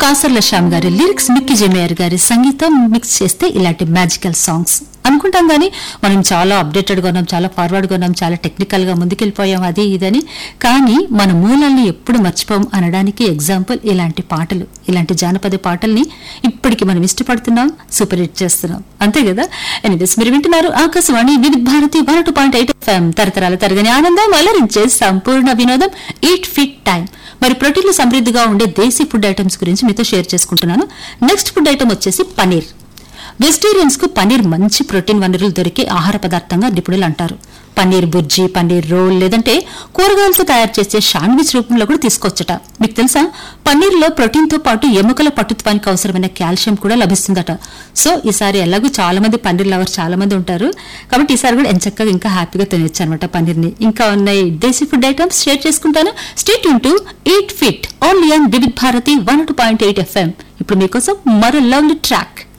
కాసర్ల శ్యామ్ గారి lyrics Mickey J Meyer గారి సంగీతం మిక్స్ చేస్తే ఇలాంటి మ్యాజికల్ సాంగ్స్ అనుకుంటాం కానీ మనం చాలా అప్డేటెడ్ గా ఉన్నాం చాలా ఫార్వర్డ్ గా ఉన్నాం చాలా టెక్నికల్ గా ముందుకెళ్ళిపోయాం అది ఇదని కానీ మన మూలాల్ని ఎప్పుడు మర్చిపోం అనడానికి ఎగ్జాంపుల్ ఇలాంటి పాటలు ఇలాంటి జానపద పాటల్ని ఇప్పటికి మనం ఇష్టపడుతున్నాం సూపర్ హిట్ చేస్తున్నాం అంతే కదా ఎనీవేస్ మీరు వింటున్నారు Akashvani Vividh Bharati one two point eight FM తరతరాల తరగని ఆనందం అలరించే సంపూర్ణ వినోదం ఈట్ ఫిట్ టైం మరి ప్రోటీన్లు సమృద్ధిగా ఉండే దేశీ ఫుడ్ ఐటమ్స్ గురించి మీతో షేర్ చేసుకుంటున్నాను నెక్స్ట్ ఫుడ్ ఐటమ్ వచ్చేసి పనీర్ వెజిటేరియన్స్ కు పనీర్ మంచి ప్రోటీన్ వనరులు దొరికే ఆహార పదార్థంగా నిపుణులు అంటారు పన్నీర్ బుర్జీ పన్నీర్ రోల్ లేదంటే కూరగాయలతో తయారు చేసే శాండ్విచ్ రూపంలో కూడా తీసుకోవచ్చట మీకు తెలుసా పన్నీర్లో ప్రోటీన్ తో పాటు ఎముకల పట్టుత్వానికి అవసరమైన కాల్షియం కూడా లభిస్తుందట సో ఈసారి ఎలాగో చాలా మంది పన్నీర్ లవర్ చాలా మంది ఉంటారు కాబట్టి ఈసారి కూడా ఎంచక్కగా ఇంకా హ్యాపీగా తినొచ్చు అనమాట పన్నీర్ని ఇంకా ఉన్నాయి దేశీ ఫుడ్ ఐటమ్స్ షేర్ చేసుకుంటాను state to eat fit only and Vividh Bharati one two point eight FM ఇప్పుడు మీకోసం మరో లవ్లీ ట్రాక్